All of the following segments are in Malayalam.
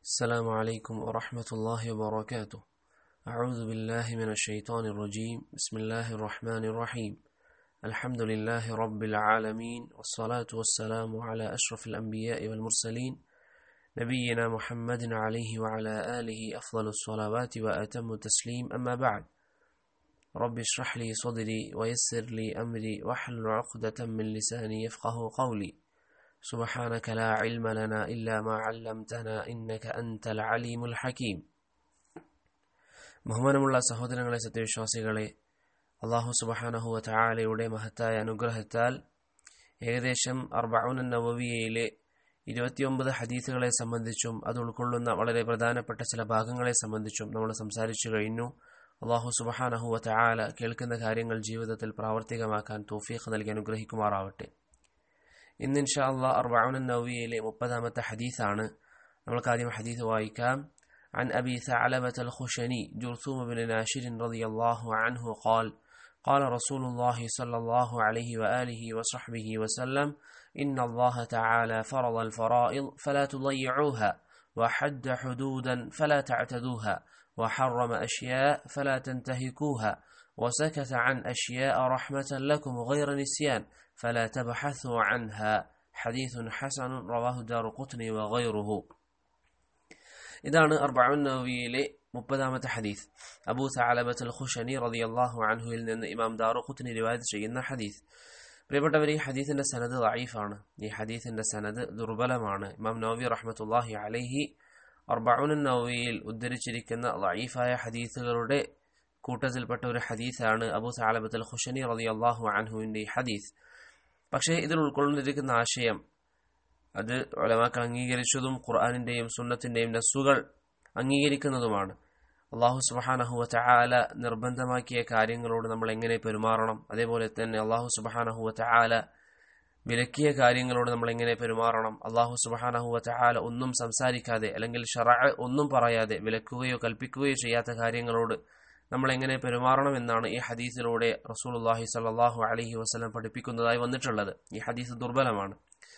السلام عليكم ورحمة الله وبركاته أعوذ بالله من الشيطان الرجيم بسم الله الرحمن الرحيم الحمد لله رب العالمين والصلاة والسلام على أشرف الأنبياء والمرسلين نبينا محمد عليه وعلى آله أفضل الصلوات وأتم التسليم أما بعد رب اشرح لي صدري ويسر لي أمري واحلل عقدة من لساني يفقه قولي سبحانك لا علم لنا إلا ما علمتنا إنك أنت العليم الحكيم ബഹുമാനമുള്ള സഹോദരങ്ങളെ സത്യവിശ്വാസികളെ അള്ളാഹു സുബഹാനഹുവ ചായാലയുടെ മഹത്തായ അനുഗ്രഹത്താൽ ഏകദേശം അർബൌൻ നവവിയയിലെ ഇരുപത്തിയൊമ്പത് ഹദീസുകളെ സംബന്ധിച്ചും അത് ഉൾക്കൊള്ളുന്ന വളരെ പ്രധാനപ്പെട്ട ചില ഭാഗങ്ങളെ സംബന്ധിച്ചും നമ്മൾ സംസാരിച്ചു കഴിഞ്ഞു അള്ളാഹു സുബഹാനഹുവ ചായാല കേൾക്കുന്ന കാര്യങ്ങൾ ജീവിതത്തിൽ പ്രാവർത്തികമാക്കാൻ തോഫീഖ് നൽകി അനുഗ്രഹിക്കുമാറാവട്ടെ ഇന്ന് ഇൻഷാ അള്ളാഹ് അർബൌൻ നവവിയയിലെ മുപ്പതാമത്തെ ഹദീസാണ് നമ്മൾക്ക് ആദ്യം ഹദീസ് വായിക്കാം عن أبي ثعلبة الخشني جرثوم بن ناشر رضي الله عنه قال قال رسول الله صلى الله عليه وآله وصحبه وسلم إن الله تعالى فرض الفرائض فلا تضيعوها وحد حدودا فلا تعتدوها وحرم أشياء فلا تنتهكوها وسكت عن أشياء رحمة لكم غير نسيان فلا تبحثوا عنها حديث حسن رواه دار قطني وغيره ഇതാണ് അർബഉൻ നവവിയിലെ മുപ്പതാമത്തെ ഹദീസ് അബൂ സഅലബത്ത് അൽ ഖുഷനി റളിയല്ലാഹു അൻഹുവിൽ നിന്ന് ഇമാം ദാറുഖുത്നി റിവായത്ത് ചെയ്യുന്ന ഹദീസ് പ്രിയപ്പെട്ടവർ ഈ ഹദീസിന്റെ സനദ് ലൈഫാണ് ഈ ഹദീസിന്റെ സനദ് ദുർബലമാണ് ഇമാം നവവി റഹ്മത്തുള്ളാഹി അലൈഹി അർബഉൻ നവവിയിൽ ഉദ്ധരിച്ചിരിക്കുന്ന ലൈഫായ ഹദീസുകളുടെ കൂട്ടത്തിൽപ്പെട്ട ഒരു ഹദീസാണ് അബൂ സഅലബത്ത് അൽ ഖുഷനി റളിയല്ലാഹു അൻഹുവിന്റെ ഈ ഹദീസ് പക്ഷേ ഇതിൽ ഉൾക്കൊള്ളുന്നിരിക്കുന്ന ആശയം അത് ഒലമാക്കൾ അംഗീകരിച്ചതും ഖുർആാനിന്റെയും സുന്നത്തിന്റെയും നസ്സുകൾ അംഗീകരിക്കുന്നതുമാണ് അള്ളാഹു സുബഹാനഹുവ ചായാല നിർബന്ധമാക്കിയ കാര്യങ്ങളോട് നമ്മൾ എങ്ങനെ പെരുമാറണം അതേപോലെ തന്നെ അള്ളാഹു സുബഹാനഹുവ ചായാല വിലക്കിയ കാര്യങ്ങളോട് നമ്മൾ എങ്ങനെ പെരുമാറണം അള്ളാഹു സുബഹാനഹുവ ചായാല ഒന്നും സംസാരിക്കാതെ അല്ലെങ്കിൽ ഷറ ഒന്നും പറയാതെ വിലക്കുകയോ കൽപ്പിക്കുകയോ ചെയ്യാത്ത കാര്യങ്ങളോട് നമ്മൾ എങ്ങനെ പെരുമാറണം എന്നാണ് ഈ ഹദീസിലൂടെ റസൂൽ അള്ളാഹി സല്ലാഹു അലഹി വസ്ലം പഠിപ്പിക്കുന്നതായി വന്നിട്ടുള്ളത് ഈ ഹദീസ് ദുർബലമാണ്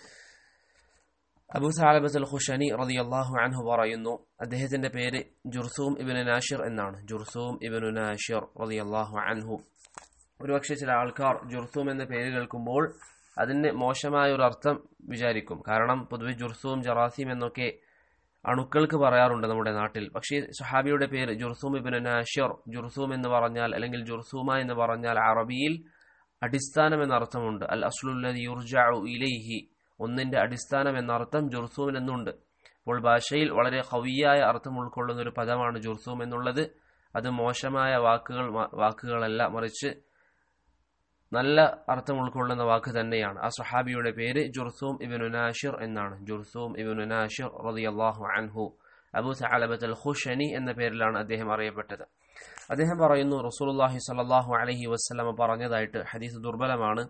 അബൂ സാലബത്ത് അൽ ഖുഷനി റളിയല്ലാഹു അൻഹു പറയുന്നു അദ്ദേഹത്തിന്റെ പേര് ജുർസൂം ഇബ്നു നാഷിർ എന്നാണ് ജുർസൂം ഇബ്നു നാഷിർ റളിയല്ലാഹു അൻഹു ഒരുപക്ഷെ ചില ആൾക്കാർ ജുർസൂം എന്ന പേര് കേൾക്കുമ്പോൾ അതിന് മോശമായ ഒരു അർത്ഥം വിചാരിക്കും കാരണം പൊതുവെ ജുർസൂം ജറാസീം എന്നൊക്കെ അണുക്കൾക്ക് പറയാറുണ്ട് നമ്മുടെ നാട്ടിൽ പക്ഷേ സഹാബിയുടെ പേര് ജുർസൂം ഇബ്നു നാഷിർ ജുർസൂം എന്ന് പറഞ്ഞാൽ അല്ലെങ്കിൽ ജുർസൂമ എന്ന് പറഞ്ഞാൽ അറബിയിൽ അടിസ്ഥാനം എന്ന അർത്ഥമുണ്ട് അൽ അസ്ലുല്ലദി യുർജഉ ഇലൈഹി ഒന്നിന്റെ അടിസ്ഥാനം എന്ന അർത്ഥം ജുർസൂം എന്നുണ്ട് അപ്പോൾ ഭാഷയിൽ വളരെ ഹവിയായ അർത്ഥം ഉൾക്കൊള്ളുന്ന ഒരു പദമാണ് ജുർസൂം എന്നുള്ളത് അത് മോശമായ വാക്കുകൾ വാക്കുകളല്ല മറിച്ച് നല്ല അർത്ഥം ഉൾക്കൊള്ളുന്ന വാക്ക് തന്നെയാണ് ആ സഹാബിയുടെ പേര് ജുർസൂം ഇബിനു നാഷിർ എന്നാണ് ജുർസൂം ഇബിനു നാഷിർ റളിയല്ലാഹു അൻഹു അബു സഅലബത്ത് അൽ ഖുഷനി എന്ന പേരിലാണ് അദ്ദേഹം അറിയപ്പെട്ടത് അദ്ദേഹം പറയുന്നു റസൂലുള്ളാഹി സ്വല്ലല്ലാഹു അലൈഹി വസല്ലമ പറഞ്ഞതായിട്ട് ഹദീസ് ദുർബലമാണ്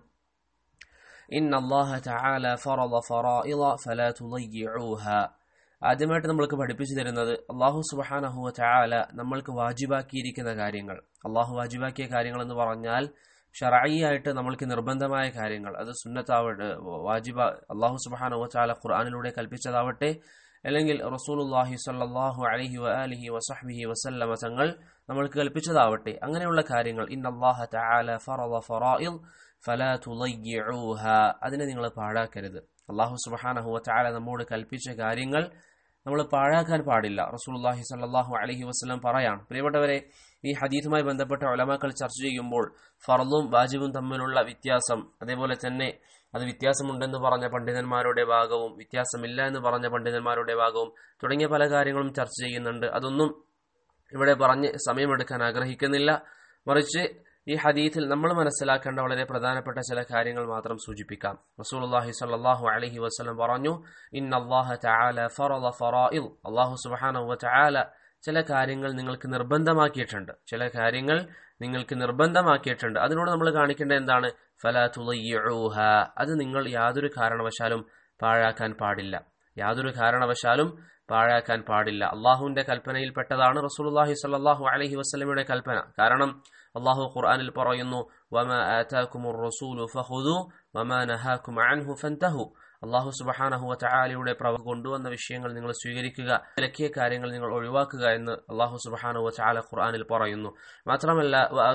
ഇന്ന അള്ളാഹ തആല ഫറള ഫറായിള ഫലാ തുളയ്യിഊഹ ആദ്യമായിട്ട് നമ്മൾക്ക് പഠിപ്പിച്ചു തരുന്നത് അള്ളാഹു സുബഹാനഹു തആല നമ്മൾക്ക് വാജിബാക്കിയിരിക്കുന്ന കാര്യങ്ങൾ അള്ളാഹു വാജിബാക്കിയ കാര്യങ്ങൾ എന്ന് പറഞ്ഞാൽ ഷറായിയായിട്ട് നമ്മൾക്ക് നിർബന്ധമായ കാര്യങ്ങൾ അത് സുന്നത്താവട്ടെ വാജിബ അള്ളാഹു സുബഹാനഹു തആല ഖുർആനിലൂടെ കൽപ്പിച്ചതാവട്ടെ അല്ലെങ്കിൽ റസൂലുള്ളാഹി സ്വല്ലല്ലാഹു അലൈഹി വആലിഹി വസഹ്ബിഹി വസല്ലമ തങ്ങൾ നമ്മൾക്ക് കൽപ്പിച്ചതാവട്ടെ അങ്ങനെയുള്ള കാര്യങ്ങൾ ഇന്നല്ലാഹ തആല ഫറള ഫറായിൽ ഫലാ തുളയ്യൂഹ അതിനെ നിങ്ങൾ പാഴാക്കരുത് അള്ളാഹു സുബഹാനഹു ചാല നമ്മോട് കൽപ്പിച്ച കാര്യങ്ങൾ നമ്മൾ പാഴാക്കാൻ പാടില്ല റസൂലുള്ളാഹി സ്വല്ലല്ലാഹു അലൈഹി വസല്ലം പറയാണ് പ്രിയപ്പെട്ടവരെ ഈ ഹദീസുമായി ബന്ധപ്പെട്ട ഒലമാക്കൾ ചർച്ച ചെയ്യുമ്പോൾ ഫർദും വാജിബും തമ്മിലുള്ള വ്യത്യാസം അതേപോലെ തന്നെ അത് വ്യത്യാസമുണ്ടെന്ന് പറഞ്ഞ പണ്ഡിതന്മാരുടെ ഭാഗവും വ്യത്യാസമില്ല എന്ന് പറഞ്ഞ പണ്ഡിതന്മാരുടെ ഭാഗവും തുടങ്ങിയ പല കാര്യങ്ങളും ചർച്ച ചെയ്യുന്നുണ്ട് അതൊന്നും ഇവിടെ പറഞ്ഞ് സമയമെടുക്കാൻ ആഗ്രഹിക്കുന്നില്ല മറിച്ച് ഈ ഹദീത്തിൽ നമ്മൾ മനസ്സിലാക്കേണ്ട വളരെ പ്രധാനപ്പെട്ട ചില കാര്യങ്ങൾ മാത്രം സൂചിപ്പിക്കാം റസൂലുള്ളാഹി സ്വല്ലല്ലാഹു അലൈഹി വസല്ലം പറഞ്ഞു ഇന്നല്ലാഹ തആല ഫറള ഫറായിൽ അല്ലാഹു സുബ്ഹാനഹു വ തആല ചില കാര്യങ്ങൾ നിങ്ങൾക്ക് നിർബന്ധമാക്കിയിട്ടുണ്ട് ചില കാര്യങ്ങൾ നിങ്ങൾക്ക് നിർബന്ധമാക്കിയിട്ടുണ്ട് അതിനോട് നമ്മൾ കാണിക്കേണ്ടത് എന്താണ് ഫലാ തുളയ്യൂഹ അത് നിങ്ങൾ യാതൊരു കാരണവശാലും പാഴാക്കാൻ പാടില്ല യാതൊരു കാരണവശാലും പാഴാക്കാൻ പാടില്ല അള്ളാഹുവിന്റെ കൽപ്പനയിൽപ്പെട്ടതാണ് റസൂലുള്ളാഹി സ്വല്ലല്ലാഹു അലൈഹി വസല്ലമയുടെ കൽപ്പന കാരണം അള്ളാഹു ഖുർആനിൽ പറയുന്നു വമ ആതാകുമുർ റസൂലു ഫഖുദു വമ നഹാകും അൻഹു ഫൻതഹു അള്ളാഹു സുബഹാനഹുവ ചായാലയുടെ പ്രവ കൊണ്ടുവന്ന വിഷയങ്ങൾ നിങ്ങൾ സ്വീകരിക്കുക വിലക്കിയ കാര്യങ്ങൾ നിങ്ങൾ ഒഴിവാക്കുക എന്ന് അള്ളാഹു സുബഹാനഹുവ ചാല ഖുർആാനിൽ പറയുന്നു മാത്രമല്ല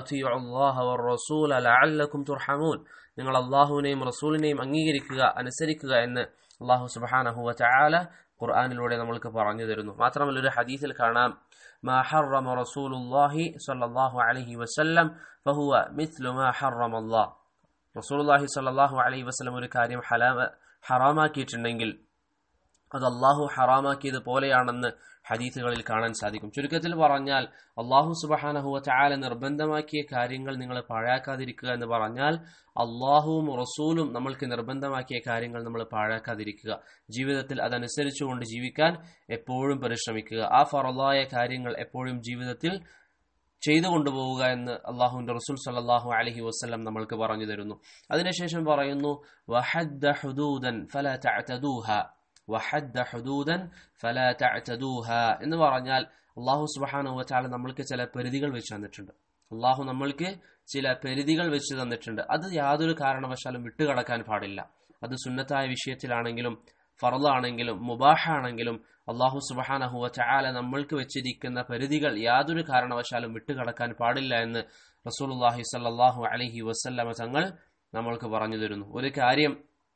തുർഹമൂൻ നിങ്ങൾ അള്ളാഹുവിനെയും റസൂലിനെയും അംഗീകരിക്കുക അനുസരിക്കുക എന്ന് അള്ളാഹു സുബഹാനഹുവ ചാല ഖുർആാനിലൂടെ നമ്മൾക്ക് പറഞ്ഞു തരുന്നു മാത്രമല്ല ഒരു ഹദീസിൽ കാണാം ما حرم رسول الله صلى الله عليه وسلم فهو مثل ما حرم الله റസൂൽ അള്ളാഹി സല്ലാഹു അലൈഹി വസ്ലം ഒരു കാര്യം ഹലാമ ഹറാമാക്കിയിട്ടുണ്ടെങ്കിൽ അത് അള്ളാഹു ഹറാമാക്കിയത് പോലെയാണെന്ന് ഹദീസുകളിൽ കാണാൻ സാധിക്കും ചുരുക്കത്തിൽ പറഞ്ഞാൽ അള്ളാഹു സുബഹാനഹുവ ചാല നിർബന്ധമാക്കിയ കാര്യങ്ങൾ നിങ്ങൾ പാഴാക്കാതിരിക്കുക എന്ന് പറഞ്ഞാൽ അള്ളാഹുവും റസൂലും നമ്മൾക്ക് നിർബന്ധമാക്കിയ കാര്യങ്ങൾ നമ്മൾ പാഴാക്കാതിരിക്കുക ജീവിതത്തിൽ അതനുസരിച്ചുകൊണ്ട് ജീവിക്കാൻ എപ്പോഴും പരിശ്രമിക്കുക ആ ഫറലായ കാര്യങ്ങൾ എപ്പോഴും ജീവിതത്തിൽ ചെയ്തു കൊണ്ടുപോവുക എന്ന് അള്ളാഹുവിന്റെ റസൂൽ സല്ലാഹു അലഹി വസ്ലം നമ്മൾക്ക് പറഞ്ഞു തരുന്നു അതിനുശേഷം പറയുന്നു വഹദ്ദ ഹുദൂദൻ ഫല തഅതദൂഹ വഹദ്ദ ഹുദൂദൻ ഫല തഅതദൂഹ എന്ന് പറഞ്ഞാൽ അള്ളാഹു സുബ്ഹാനഹു വതആല നമ്മൾക്ക് ചില പരിധികൾ വെച്ച് തന്നിട്ടുണ്ട് അള്ളാഹു നമ്മൾക്ക് ചില പരിധികൾ വെച്ച് തന്നിട്ടുണ്ട് അത് യാതൊരു കാരണവശാലും വിട്ടുകടക്കാൻ പാടില്ല അത് സുന്നത്തായ വിഷയത്തിലാണെങ്കിലും ഫറലാണെങ്കിലും മുബാഹാണെങ്കിലും അള്ളാഹു സുബഹാനഹുവ ചാല നമ്മൾക്ക് വെച്ചിരിക്കുന്ന പരിധികൾ യാതൊരു കാരണവശാലും വിട്ടുകടക്കാൻ പാടില്ല എന്ന് റസൂലുല്ലാഹി സല്ലാഹു അലഹി വസ്ല്ലമ തങ്ങൾ നമ്മൾക്ക് പറഞ്ഞു തരുന്നു ഒരു കാര്യം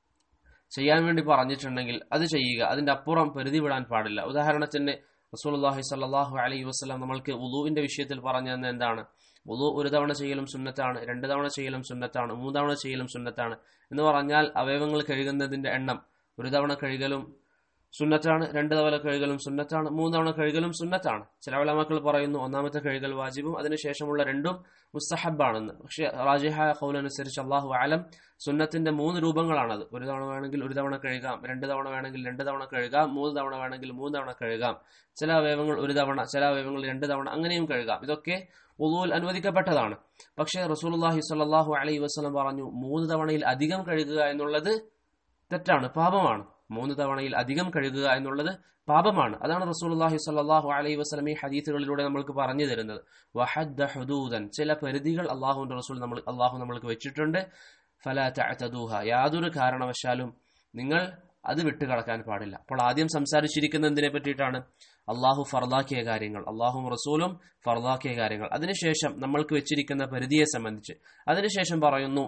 ചെയ്യാൻ വേണ്ടി പറഞ്ഞിട്ടുണ്ടെങ്കിൽ അത് ചെയ്യുക അതിന്റെ അപ്പുറം പരിധി വിടാൻ പാടില്ല ഉദാഹരണത്തിന് റസൂലുല്ലാഹി സല്ലാഹു അലൈഹി വസ്ലാം നമ്മൾക്ക് ഉദുവിന്റെ വിഷയത്തിൽ പറഞ്ഞു തന്നെ എന്താണ് ഉദു ഒരു തവണ ചെയ്യലും സുന്നത്താണ് രണ്ട് തവണ ചെയ്യലും സുന്നത്താണ് മൂന്ന് തവണ ചെയ്യലും സുന്നത്താണ് എന്ന് പറഞ്ഞാൽ അവയവങ്ങൾ കഴുകുന്നതിന്റെ എണ്ണം ഒരു തവണ കഴുകലും സുന്നത്താണ് രണ്ട് തവണ കഴുകലും സുന്നത്താണ് മൂന്ന് തവണ കഴുകലും സുന്നത്താണ് ചില വിളമക്കൾ പറയുന്നു ഒന്നാമത്തെ കഴുകൽ വാജിബും അതിനുശേഷമുള്ള രണ്ടും മുസ്തഹബാണെന്ന് പക്ഷെ റാജിഹായ ഖൗലനുസരിച്ച് അള്ളാഹു ആലം സുന്നത്തിന്റെ മൂന്ന് രൂപങ്ങളാണത് ഒരു തവണ വേണമെങ്കിൽ ഒരു തവണ കഴുകാം രണ്ട് തവണ വേണമെങ്കിൽ രണ്ട് തവണ കഴുകാം മൂന്ന് തവണ വേണമെങ്കിൽ മൂന്ന് തവണ കഴുകാം ചില അവയവങ്ങൾ ഒരു തവണ ചില അവയവങ്ങൾ രണ്ട് തവണ അങ്ങനെയും കഴുകാം ഇതൊക്കെ ഉദുവിൽ അനുവദിക്കപ്പെട്ടതാണ് പക്ഷേ റസൂലുള്ളാഹി സ്വല്ലല്ലാഹു അലൈഹി വസല്ലം പറഞ്ഞു മൂന്ന് തവണയിൽ അധികം കഴുകുക എന്നുള്ളത് തെറ്റാണ് പാപമാണ് മൂന്ന് തവണയിൽ അധികം കഴുകുക എന്നുള്ളത് പാപമാണ് അതാണ് റസൂലുള്ളാഹി സ്വല്ലല്ലാഹു അലൈഹി വസല്ലം ഈ ഹദീസുകളിലൂടെ നമ്മൾക്ക് പറഞ്ഞു തരുന്നത് വഹദ്ദ ഹുദൂദൻ ചില പരിധികൾ അള്ളാഹുവിന്റെ റസൂൽ നമ്മൾ അള്ളാഹു നമ്മൾക്ക് വെച്ചിട്ടുണ്ട് ഫലാ തഅതദൂഹ യാതൊരു കാരണവശാലും നിങ്ങൾ അത് വിട്ടുകടക്കാൻ പാടില്ല അപ്പോൾ ആദ്യം സംസാരിച്ചിരിക്കുന്ന എന്തിനെ പറ്റിയിട്ടാണ് അള്ളാഹു ഫർദാക്കിയ കാര്യങ്ങൾ അള്ളാഹും റസൂലും ഫർദാക്കിയ കാര്യങ്ങൾ അതിനുശേഷം നമ്മൾക്ക് വെച്ചിരിക്കുന്ന പരിധിയെ സംബന്ധിച്ച് അതിനുശേഷം പറയുന്നു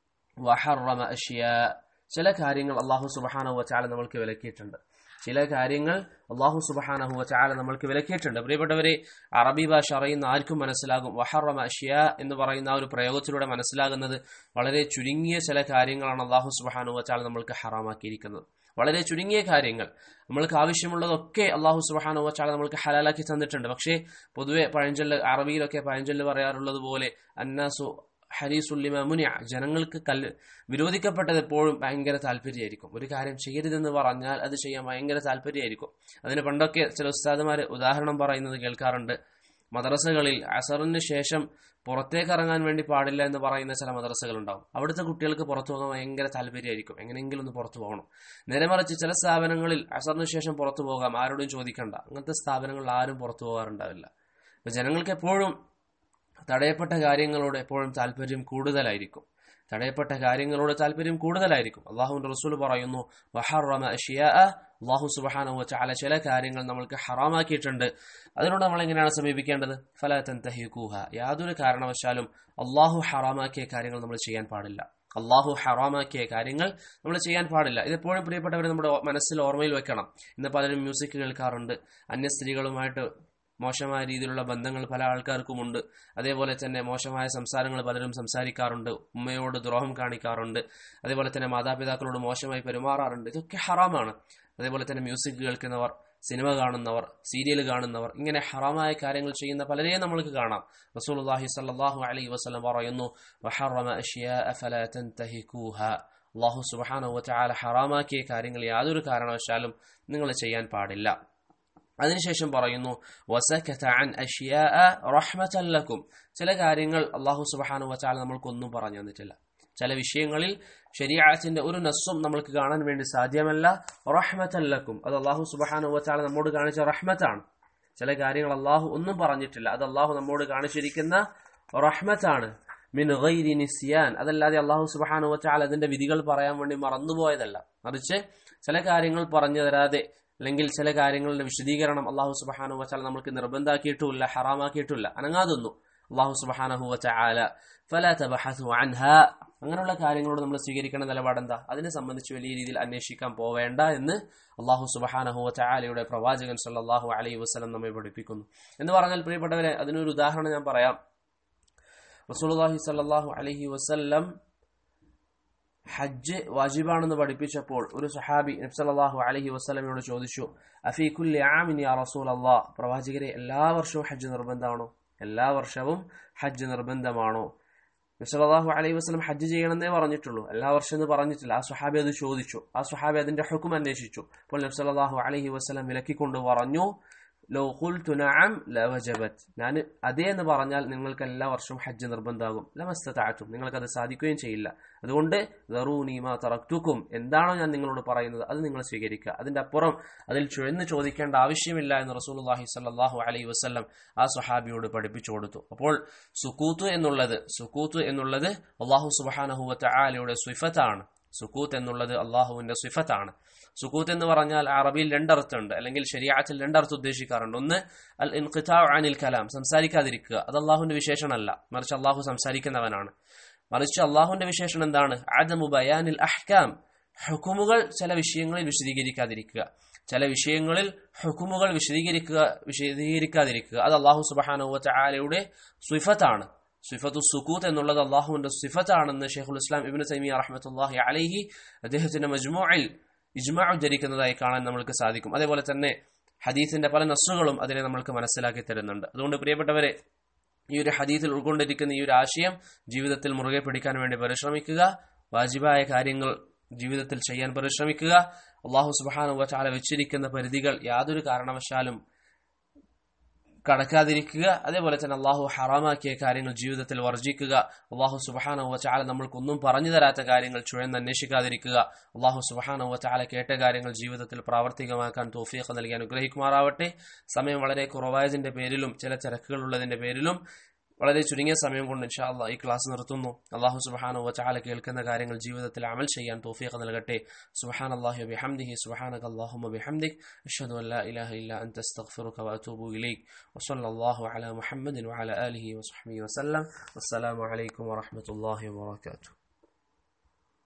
വഹറമ അഷ്യ ചില കാര്യങ്ങൾ അള്ളാഹു സുബഹാനഹു ചാല നമ്മൾക്ക് വിലക്കിയിട്ടുണ്ട് ചില കാര്യങ്ങൾ അള്ളാഹു സുബഹാനഹു ചാല നമ്മൾക്ക് വിലക്കിയിട്ടുണ്ട് പ്രിയപ്പെട്ടവരെ അറബി ഭാഷ അറിയുന്ന ആർക്കും മനസ്സിലാകും വഹറമ അഷ്യ എന്ന് പറയുന്ന ഒരു പ്രയോഗത്തിലൂടെ മനസ്സിലാകുന്നത് വളരെ ചുരുങ്ങിയ ചില കാര്യങ്ങളാണ് അള്ളാഹു സുബഹാനഹു ചാല നമ്മൾക്ക് ഹറാമാക്കിയിരിക്കുന്നത് വളരെ ചുരുങ്ങിയ കാര്യങ്ങൾ നമ്മൾക്ക് ആവശ്യമുള്ളതൊക്കെ അള്ളാഹു സുബഹാനു വച്ചാൽ നമ്മൾക്ക് ഹലാലാക്കി തന്നിട്ടുണ്ട് പക്ഷേ പൊതുവെ പഴഞ്ചൊല്ല് അറബിയിലൊക്കെ പഴഞ്ചൊല്ല് പറയാറുള്ളത് പോലെ അന്നാസു ഹരീസുല്ലിമ മുനിയ ജനങ്ങൾക്ക് കല്ല് വിരോധിക്കപ്പെട്ടത് എപ്പോഴും ഭയങ്കര താല്പര്യമായിരിക്കും ഒരു കാര്യം ചെയ്യരുതെന്ന് പറഞ്ഞാൽ അത് ചെയ്യാൻ ഭയങ്കര താല്പര്യമായിരിക്കും അതിന് പണ്ടൊക്കെ ചില ഉസ്താദുമാർ ഉദാഹരണം പറയുന്നത് കേൾക്കാറുണ്ട് മദ്രസകളിൽ അസറിന് ശേഷം പുറത്തേക്ക് ഇറങ്ങാൻ വേണ്ടി പാടില്ല എന്ന് പറയുന്ന ചില മദ്രസകൾ ഉണ്ടാവും അവിടുത്തെ കുട്ടികൾക്ക് പുറത്തു പോകാൻ ഭയങ്കര താല്പര്യമായിരിക്കും എങ്ങനെയെങ്കിലും ഒന്ന് പുറത്തു പോകണം നേരെ മറിച്ച് ചില സ്ഥാപനങ്ങളിൽ അസറിന് ശേഷം പുറത്തു പോകാം ആരോടും ചോദിക്കണ്ട അങ്ങനത്തെ സ്ഥാപനങ്ങളിൽ ആരും പുറത്തു പോകാറുണ്ടാവില്ല അപ്പൊ ജനങ്ങൾക്ക് എപ്പോഴും തടയപ്പെട്ട കാര്യങ്ങളോട് എപ്പോഴും താല്പര്യം കൂടുതലായിരിക്കും തടയപ്പെട്ട കാര്യങ്ങളോട് താല്പര്യം കൂടുതലായിരിക്കും അള്ളാഹുവിന്റെ റസൂൽ പറയുന്നു വഹറമ അഷിയ അള്ളാഹു സുബഹാനഹു വചാല ചില കാര്യങ്ങൾ നമ്മൾക്ക് ഹറാമാക്കിയിട്ടുണ്ട് അതിനോട് നമ്മൾ എങ്ങനെയാണ് സമീപിക്കേണ്ടത് ഫലാത്തൻ തഹിക്കൂഹ യാതൊരു കാരണവശാലും അള്ളാഹു ഹറാമാക്കിയ കാര്യങ്ങൾ നമ്മൾ ചെയ്യാൻ പാടില്ല അള്ളാഹു ഹറാമാക്കിയ കാര്യങ്ങൾ നമ്മൾ ചെയ്യാൻ പാടില്ല ഇതെപ്പോഴും പ്രിയപ്പെട്ടവർ നമ്മുടെ മനസ്സിൽ ഓർമ്മയിൽ വെക്കണം ഇന്ന് പലരും മ്യൂസിക് കേൾക്കാറുണ്ട് അന്യ സ്ത്രീകളുമായിട്ട് മോശമായ രീതിയിലുള്ള ബന്ധങ്ങൾ പല ആൾക്കാർക്കുമുണ്ട് അതേപോലെ തന്നെ മോശമായ സംസാരങ്ങൾ പലരും സംസാരിക്കാറുണ്ട് ഉമ്മയോട് ദ്രോഹം കാണിക്കാറുണ്ട് അതേപോലെ തന്നെ മാതാപിതാക്കളോട് മോശമായി പെരുമാറാറുണ്ട് ഇതൊക്കെ ഹറാമാണ് അതേപോലെ തന്നെ മ്യൂസിക് കേൾക്കുന്നവർ സിനിമ കാണുന്നവർ സീരിയൽ കാണുന്നവർ ഇങ്ങനെ ഹറാമായ കാര്യങ്ങൾ ചെയ്യുന്ന പലരെയും നമ്മൾക്ക് കാണാം റസൂലുള്ളാഹി സ്വല്ലല്ലാഹു അലൈഹി വസല്ലം പറയുന്നു വഹറമ അഷ്യാഅ ഫലാ തൻതഹികൂഹ അള്ളാഹു സുബ്ഹാനഹു വതആല ഹറാമാക്കിയ കാര്യങ്ങൾ യാതൊരു കാരണവശാലും നിങ്ങൾ ചെയ്യാൻ പാടില്ല അതിനുശേഷം പറയുന്നു ലക്കും ചില കാര്യങ്ങൾ അള്ളാഹു സുബാനു വച്ചാൽ നമ്മൾക്കൊന്നും പറഞ്ഞു തന്നിട്ടില്ല ചില വിഷയങ്ങളിൽ ശരീരത്തിന്റെ ഒരു നസ്സും നമ്മൾക്ക് കാണാൻ വേണ്ടി സാധ്യമല്ല റഹ്മത്തല്ലക്കും അത് അള്ളാഹു സുബാനു വച്ചാൽ നമ്മോട് കാണിച്ച റഹ്മത്താണ് ചില കാര്യങ്ങൾ അള്ളാഹു ഒന്നും പറഞ്ഞിട്ടില്ല അത് അള്ളാഹു നമ്മോട് കാണിച്ചിരിക്കുന്ന റഹ്മത്താണ് മിൻ ഗൈരി നിസ്യാൻ അതല്ലാതെ അള്ളാഹു സുബാനു വച്ചാൽ അതിന്റെ വിധികൾ പറയാൻ വേണ്ടി മറന്നുപോയതല്ല മറിച്ച് ചില കാര്യങ്ങൾ പറഞ്ഞു തരാതെ അല്ലെങ്കിൽ ചില കാര്യങ്ങളുടെ വിശദീകരണം അള്ളാഹു സുബാനു വച്ചാൽ നമ്മൾക്ക് നിർബന്ധാക്കിയിട്ടുമില്ല ഹറാമാക്കിയിട്ടുമില്ല അനങ്ങാതൊന്നു അള്ളാഹു സുബാനഹു വച്ചാല ഫല തബഹു അൻഹ അങ്ങനെയുള്ള കാര്യങ്ങളോട് നമ്മൾ സ്വീകരിക്കേണ്ട നിലപാട് എന്താ അതിനെ സംബന്ധിച്ച് വലിയ രീതിയിൽ അന്വേഷിക്കാൻ പോവേണ്ട എന്ന് അള്ളാഹു സുബഹാനഹു ചാലയുടെ പ്രവാചകൻ സല്ലാഹു അലൈഹി വസ്ലം നമ്മെ പഠിപ്പിക്കുന്നു എന്ന് പറഞ്ഞാൽ പ്രിയപ്പെട്ടവരെ അതിനൊരു ഉദാഹരണം ഞാൻ പറയാം റസൂലുള്ളാഹി സല്ലാഹു അലൈഹി വസല്ലം ഹജ്ജ് വാജിബാണെന്ന് പഠിപ്പിച്ചപ്പോൾ ഒരു സഹാബി നബ്സല്ലാഹു അലഹി വസ്ലമിനോട് ചോദിച്ചു അഫീഖുല്ലി ആമിൻ യാ റസൂൽ അള്ളാഹ് പ്രവാചകരെ എല്ലാ വർഷവും ഹജ്ജ് നിർബന്ധമാണോ എല്ലാ വർഷവും ഹജ്ജ് നിർബന്ധമാണോ നബ്സല്ലാഹു അലൈഹി വസ്ലം ഹജ്ജ് ചെയ്യണമെന്നേ പറഞ്ഞിട്ടുള്ളൂ എല്ലാ വർഷം എന്ന് പറഞ്ഞിട്ടില്ല ആ സുഹാബി അത് ചോദിച്ചു ആ സുഹാബി അതിന്റെ ഹുക്കും അന്വേഷിച്ചു അപ്പോൾ നബ്സല്ലാഹു അലൈഹി വസ്ലം വിലക്കിക്കൊണ്ട് പറഞ്ഞു ലോ ഖുൽതു നഅം ലവജബത് ഞാൻ അതേ എന്ന് പറഞ്ഞാൽ നിങ്ങൾക്ക് എല്ലാ വർഷവും ഹജ്ജ് നിർബന്ധമാകും ലമസ്തതാറ്റും നിങ്ങൾക്ക് അത് സാധിക്കുകയും ചെയ്യില്ല അതുകൊണ്ട് ദറൂനീമ തറക്തുക്കും എന്താണോ ഞാൻ നിങ്ങളോട് പറയുന്നത് അത് നിങ്ങൾ സ്വീകരിക്കുക അതിന്റെ അപ്പുറം അതിൽ ചുഴന്ന് ചോദിക്കേണ്ട ആവശ്യമില്ല എന്ന് റസൂലുള്ളാഹി സ്വല്ലല്ലാഹു അലൈഹി വസല്ലം ആ സുഹാബിയോട് പഠിപ്പിച്ചു കൊടുത്തു അപ്പോൾ സുക്കൂത്ത് എന്നുള്ളത് സുക്കൂത്ത് എന്നുള്ളത് അള്ളാഹു സുബ്ഹാനഹു വതആലയുടെ സിഫത്താണ് സുക്കൂത്ത് എന്നുള്ളത് അള്ളാഹുവിന്റെ സിഫത്താണ് സുക്കൂത്ത് എന്ന് പറഞ്ഞാൽ അറബിയിൽ രണ്ടർത്ഥമുണ്ട് അല്ലെങ്കിൽ ശരിയാറ്റിൽ രണ്ടർത്ഥം ഉദ്ദേശിക്കാറുണ്ട് ഒന്ന് അൽ ഇൻഖിതാ അനിൽ കലാം സംസാരിക്കാതിരിക്കുക അത് അള്ളാഹുവിന്റെ വിശേഷണമല്ല മറിച്ച് അള്ളാഹു സംസാരിക്കുന്നവനാണ് മറിച്ച് അള്ളാഹുവിന്റെ വിശേഷണം എന്താണ് ആദമു ബയാനിൽ അഹ്കാം ഹുക്കുമുകൾ ചില വിഷയങ്ങളിൽ വിശദീകരിക്കാതിരിക്കുക ചില വിഷയങ്ങളിൽ ഹുക്കുമുകൾ വിശദീകരിക്കുക വിശദീകരിക്കാതിരിക്കുക അത് അള്ളാഹു സുബാനുവച്ച ആലയുടെ സ്വിഫത്താണ് സിഫത്തു സുക്കൂത്ത് എന്നുള്ളത് അള്ളാഹുവിന്റെ സിഫത്താണെന്ന് ഷെയ്ഖുൽ ഇസ്ലാം ഇബിന് തൈമിയ റഹ്മത്തുല്ലാഹി അലൈഹി അദ്ദേഹത്തിന്റെ മജ്മുഅയിൽ ഇജ്മാ ഉദ്ധരിക്കുന്നതായി കാണാൻ നമ്മൾക്ക് സാധിക്കും അതേപോലെ തന്നെ ഹദീസിന്റെ പല നസ്സുകളും അതിനെ നമ്മൾക്ക് മനസ്സിലാക്കി തരുന്നുണ്ട് അതുകൊണ്ട് പ്രിയപ്പെട്ടവരെ ഈ ഒരു ഹദീസിൽ ഉൾക്കൊണ്ടിരിക്കുന്ന ഈ ഒരു ആശയം ജീവിതത്തിൽ മുറുകെ പിടിക്കാൻ വേണ്ടി പരിശ്രമിക്കുക വാജിബായ കാര്യങ്ങൾ ജീവിതത്തിൽ ചെയ്യാൻ പരിശ്രമിക്കുക അള്ളാഹു സുബാനു വച്ചാല വെച്ചിരിക്കുന്ന പരിധികൾ യാതൊരു കാരണവശാലും കടക്കാതിരിക്കുക അതേപോലെ തന്നെ അള്ളാഹു ഹറാമാക്കിയ കാര്യങ്ങൾ ജീവിതത്തിൽ വർജിക്കുക അള്ളാഹു സുബഹാന വച്ചാല നമ്മൾക്കൊന്നും പറഞ്ഞു തരാത്ത കാര്യങ്ങൾ ചുഴന്ന് അന്വേഷിക്കാതിരിക്കുക അള്ളാഹു സുബഹാന വച്ചാല കേട്ട കാര്യങ്ങൾ ജീവിതത്തിൽ പ്രാവർത്തികമാക്കാൻ തോഫീഖ് നൽകി അനുഗ്രഹിക്കുമാറാവട്ടെ സമയം വളരെ കുറവായതിന്റെ പേരിലും ചില തിരക്കുകളുള്ളതിന്റെ പേരിലും വളരെ ചുരുങ്ങിയ സമയം കൊണ്ട് ഇൻഷാ അള്ളാഹ് ഈ ക്ലാസ് നിർത്തുന്നു അള്ളാഹു സുബഹാനു വച്ചാല കേൾക്കുന്ന കാര്യങ്ങൾ ജീവിതത്തിൽ അമൽ ചെയ്യാൻ തോഫീഖ് നൽകട്ടെ സുബഹാൻ അള്ളാഹു ബിഹംദിഹി സുബഹാനക അള്ളാഹുമ ബിഹംദിക് അഷ്ഹദു അല്ലാ ഇലാഹ ഇല്ല അൻത അസ്തഗ്ഫിറുക വഅതൂബു ഇലൈക് വസല്ലല്ലാഹു അലാ മുഹമ്മദിൻ വഅലാ ആലിഹി വസഹ്ബിഹി വസല്ലം വസ്സലാമു അലൈക്കും വറഹ്മത്തുള്ളാഹി വബറകാതുഹു